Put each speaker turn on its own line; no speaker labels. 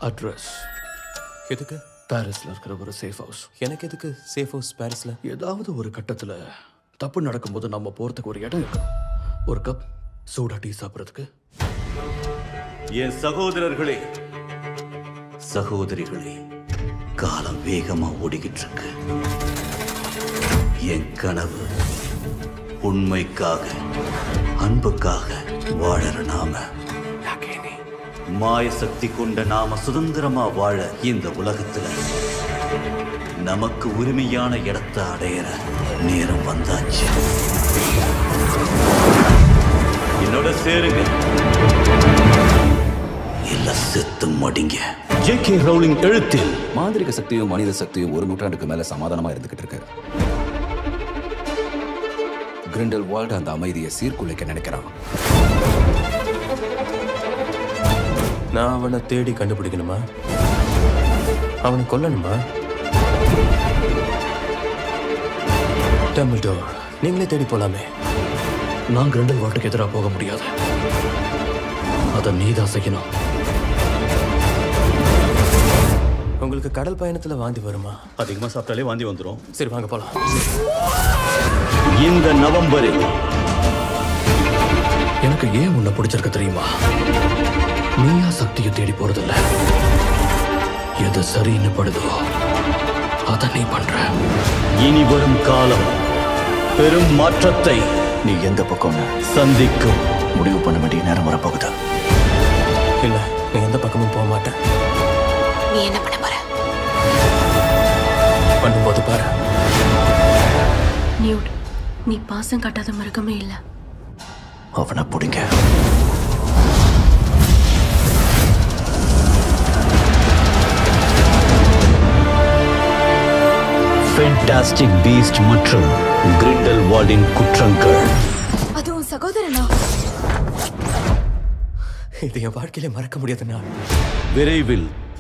address
எதுக்கு
பாரிஸ்ல இருக்கிற ஒரு சேஃப் ஹவுஸ்
எனக்கு எதுக்கு சேஃப் ஹவுஸ் பாரிஸ்ல
ஏதாவது ஒரு கட்டத்துல தப்பு நடக்கும்போது நம்ம போறதுக்கு ஒரு இடம் இருக்கணும் ஒரு கப் சூடா டீ சாப்பிட்றதுக்கு
என் சகோதரர்களே சகோதரிகளே காலம் வேகமா ஓடிக்கிட்டு இருக்கு என் கனவு உண்மைக்காக அன்புக்காக வாழற நாம மாய சக்தி கொண்ட நாம சுதந்திரமா வாழ இந்த உலகத்துல நமக்கு உரிமையான இடத்தை அடையிற நேரம் வந்தாச்சு என்னோட சேருங்க இல்ல செத்து மடிங்க
ஜே கே ரவுலிங் எழுத்தில் மாந்திரிக சக்தியும் மனித சக்தியும் ஒரு நூற்றாண்டுக்கு மேல சமாதானமா இருந்துகிட்டு இருக்கு கிரிண்டல் வால்ட் அந்த அமைதியை சீர்குலைக்க நினைக்கிறான்
நான் அவனை தேடி கண்டுபிடிக்கணுமா அவனை கொல்லணுமா டம்பிள்டோர் நீங்களே தேடி போலாமே
நான் கிரண்டல் வாட்டுக்கு எதிராக போக முடியாது அதை நீதான் செய்யணும்
உங்களுக்கு கடல் பயணத்துல வாந்தி வருமா
அதிகமா சாப்பிட்டாலே வாந்தி வந்துடும்
சரி வாங்க போலாம்
இந்த நவம்பரில்
எனக்கு ஏன் உன்னை பிடிச்சிருக்க தெரியுமா நீயா சக்தியை தேடி போறதில்ல எது சரின்னு படுதோ அதை நீ பண்ற
இனி வரும் காலம் பெரும் மாற்றத்தை
நீ எந்த பக்கம்னு
சந்திக்கும்
முடிவு பண்ண வேண்டிய நேரம் வரப்போகுது
இல்ல நீ எந்த பக்கமும் போக மாட்டேன்
நீ என்ன பண்ண போற
பண்ணும்போது பாரு
நியூட் நீ பாசம் காட்டாத மிருகமே இல்ல
அவனை பிடிங்க
ஃபென்டாஸ்டிக் பீஸ்ட் மற்றும் கிரிண்டல் வார்டின் குற்றங்கள்
அது உன் சகோதரனா
இது என் வாழ்க்கையில மறக்க முடியாத நாள்
விரைவில்